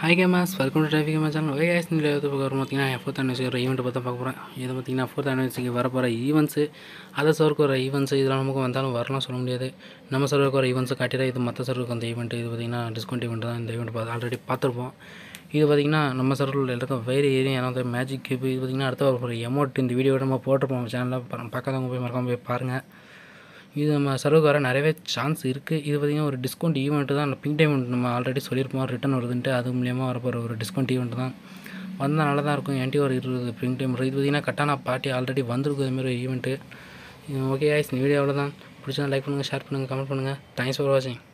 hi gamers welcome to traffic gamer channel ஒரே case இந்த வந்து பார்க்க பார்த்தீங்கன்னா ஃபோர்த் அனிவர்சரி ஒரு ஈவெண்ட் பார்த்து பார்க்க போகிறேன் இது பார்த்தீங்கன்னா ஃபோர்த் அனிவர்சரிக்கு வரப்போகிற ஈவெண்ட்ஸு அதர் சர்வருக்கு வர ஈவெண்ட்ஸ் இதெல்லாம் நமக்கு வந்தாலும் வரலாம் சொல்ல முடியாது நம்ம சர்வருக்கு வர ஈவெண்ட்ஸை காட்டிட இது மற்ற சர்வருக்கு அந்த ஈவெண்ட் இது பார்த்தீங்கன்னா டிஸ்கவுண்ட் ஈவெண்ட் தான் இந்த ஈவெண்ட் பார்த்து ஆல்ரெடி பார்த்துருப்போம் இது பார்த்திங்கன்னா நம்ம சர்வரில் இருக்க வேறு ஏரியா ஏன்னா மேஜிக் கியூப் இது பார்த்திங்கன்னா அடுத்த வர போகிற எமௌண்ட் இந்த வீடியோ நம்ம போட்டிருப்போம் சேனலில் பார்க்காதவங்க போய் மறக்காம போய் பாருங்கள் இது நம்ம சர்வுக்கு வர நிறையவே சான்ஸ் இருக்குது இது பார்த்திங்கன்னா ஒரு டிஸ்கவுண்ட் ஈவெண்ட்டு தான் பிங்க் டைமண்ட் நம்ம ஆல்ரெடி சொல்லியிருப்போம் ரிட்டன் வருதுன்ட்டு அது மூலியமாக வரப்போகிற ஒரு டிஸ்கவுண்ட் ஈவெண்ட் தான் வந்தால் நல்லா தான் இருக்கும் என்டி ஒரு இருபது பிங்க் டைம் இது பார்த்திங்கன்னா கட்டான பார்ட்டி ஆல்ரெடி வந்திருக்கும் இதுமாரி ஒரு ஈவெண்ட்டு ஓகே ஆயிஸ் இந்த வீடியோ அவ்வளோதான் பிடிச்சா லைக் பண்ணுங்கள் ஷேர் பண்ணுங்கள் கமெண்ட் பண்ணுங்கள் தேங்க்ஸ் ஃபார் வாட்சிங்